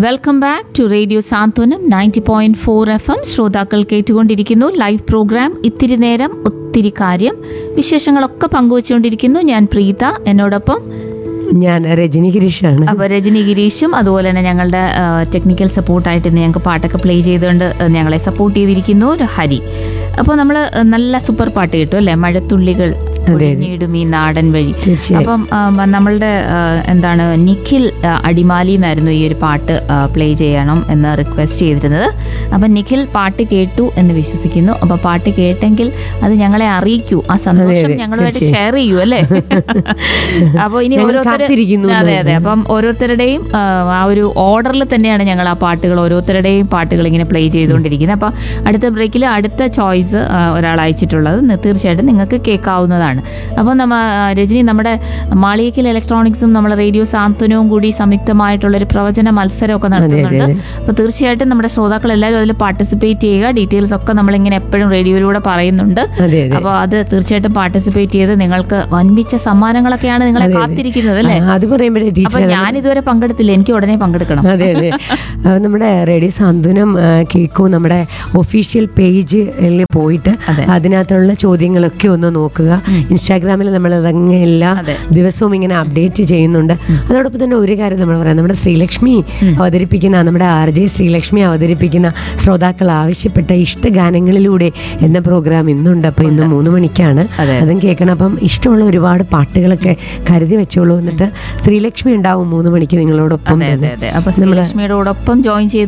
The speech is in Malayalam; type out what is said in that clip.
Welcome back to radio Santhwanam ninety point four F M ശ്രോതാക്കൾ കേട്ടുകൊണ്ടിരിക്കുന്നു ലൈവ് പ്രോഗ്രാം ഇത്തിരി നേരം ഒത്തിരി കാര്യം വിശേഷങ്ങളൊക്കെ പങ്കുവച്ചുകൊണ്ടിരിക്കുന്നു ഞാൻ പ്രീത എന്നോടൊപ്പം ഞാൻ രജനി ഗിരീഷാണ് അപ്പോൾ രജനി ഗിരീഷും അതുപോലെ തന്നെ ഞങ്ങളുടെ ടെക്നിക്കൽ സപ്പോർട്ടായിട്ട് ഇന്ന് ഞങ്ങൾക്ക് പാട്ടൊക്കെ പ്ലേ ചെയ്തുകൊണ്ട് ആ, ഞങ്ങളെ സപ്പോർട്ട് ചെയ്തിരിക്കുന്നു ഒരു ഹരി അപ്പോൾ നമ്മൾ നല്ല സൂപ്പർ പാട്ട് കിട്ടും അല്ലേ മഴത്തുള്ളികൾ ഒഴിഞ്ഞിടും ഈ നാടൻ വഴി തീർച്ചയായും അപ്പം ആ, നമ്മളുടെ ആ, എന്താണ് നിഖിൽ ആ, അടിമാലി എന്നായിരുന്നു ഈ ഒരു പാട്ട് പ്ലേ ചെയ്യണം എന്ന് റിക്വസ്റ്റ് ചെയ്തിരുന്നത് അപ്പം നിഖിൽ പാട്ട് കേട്ടു എന്ന് വിശ്വസിക്കുന്നു അപ്പം പാട്ട് കേട്ടെങ്കിൽ അത് ഞങ്ങളെ അറിയിക്കൂ ആ സന്തോഷം അതെ, ഞങ്ങളുമായിട്ട് തീർച്ചയായും. ഷെയർ ചെയ്യൂ അല്ലേ അപ്പോൾ ഇനി ഞങ്ങൾ ഓരോരുത്തർ കാത്തിരിക്കുന്നു അതെ അതെ അപ്പം ഓരോരുത്തരുടെയും ആ, ആ ഒരു ഓർഡറിൽ തന്നെയാണ് ഞങ്ങൾ ആ പാട്ടുകൾ ഓരോരുത്തരുടെയും പാട്ടുകൾ ഇങ്ങനെ പ്ലേ ചെയ്തുകൊണ്ടിരിക്കുന്നത് അപ്പം അടുത്ത ബ്രേക്കിൽ അടുത്ത ചോയ്സ് ഒരാൾ അയച്ചിട്ടുള്ളത് നി- തീർച്ചയായിട്ടും നിങ്ങൾക്ക് കേൾക്കാവുന്നതാണ് അപ്പോൾ നമ്മ രജനി നമ്മുടെ മാളികക്കൽ ഇലക്ട്രോണിക്സും നമ്മുടെ റേഡിയോ സാന്ത്വനവും കൂടി സംയുക്തമായിട്ടുള്ളൊരു പ്രവചന മത്സരമൊക്കെ നടത്തുന്നുണ്ട് അതെ. അപ്പോൾ തീർച്ചയായിട്ടും നമ്മുടെ ശ്രോതാക്കൾ എല്ലാവരും അതിൽ പാർട്ടിസിപ്പേറ്റ് ചെയ്യുക ഡീറ്റെയിൽസ് ഒക്കെ നമ്മളിങ്ങനെ എപ്പോഴും റേഡിയോയിലൂടെ പറയുന്നുണ്ട് അതെ അതെ അപ്പോൾ അത് തീർച്ചയായിട്ടും പാർട്ടിസിപ്പേറ്റ് ചെയ്ത് നിങ്ങൾക്ക് വൻപിച്ച സമ്മാനങ്ങളൊക്കെയാണ് നിങ്ങളെ കാത്തിരിക്കുന്നത് അല്ലേ ആ, അത് പറയുമ്പോഴേ അപ്പൊ ടീച്ചർ ഞാൻ ഇതുവരെ പങ്കെടുത്തില്ല എനിക്ക് ഉടനെ പങ്കെടുക്കണം അതെ അതെ ആ, നമ്മുടെ റേഡിയോ സാന്ത്വനം ആ, കേൾക്കൂ നമ്മുടെ ഒഫീഷ്യൽ പേജിൽ പോയിട്ട് അതെ. അതിനകത്തുള്ള ചോദ്യങ്ങളൊക്കെ ഒന്ന് നോക്കുക ഇൻസ്റ്റാഗ്രാമിൽ നമ്മൾ അതങ്ങ് എല്ലാ അതെ. ദിവസവും ഇങ്ങനെ അപ്ഡേറ്റ് ചെയ്യുന്നുണ്ട് അതോടൊപ്പം തന്നെ ഒരു കാര്യം നമ്മൾ പറയാം നമ്മുടെ ശ്രീലക്ഷ്മി അവതരിപ്പിക്കുന്ന നമ്മുടെ ആർ ജെ ശ്രീലക്ഷ്മി അവതരിപ്പിക്കുന്ന ശ്രോതാക്കൾ ആവശ്യപ്പെട്ട ഇഷ്ടഗാനങ്ങളിലൂടെ എന്ന പ്രോഗ്രാം ഇന്നുണ്ട് അപ്പം ഇന്ന് മൂന്ന് മണിക്കാണ് അതെ. അതും കേൾക്കണം അപ്പം ഇഷ്ടമുള്ള ഒരുപാട് പാട്ടുകളൊക്കെ കരുതി വെച്ചോളൂ എന്നിട്ട് ശ്രീലക്ഷ്മി ഉണ്ടാവും മൂന്ന് മണിക്ക് നിങ്ങളോടൊപ്പം അതെ അതെ തന്നെ. അതെ അപ്പൊ ശ്രീലക്ഷ്മിയോടൊപ്പം ജോയിൻ ചെയ്ത്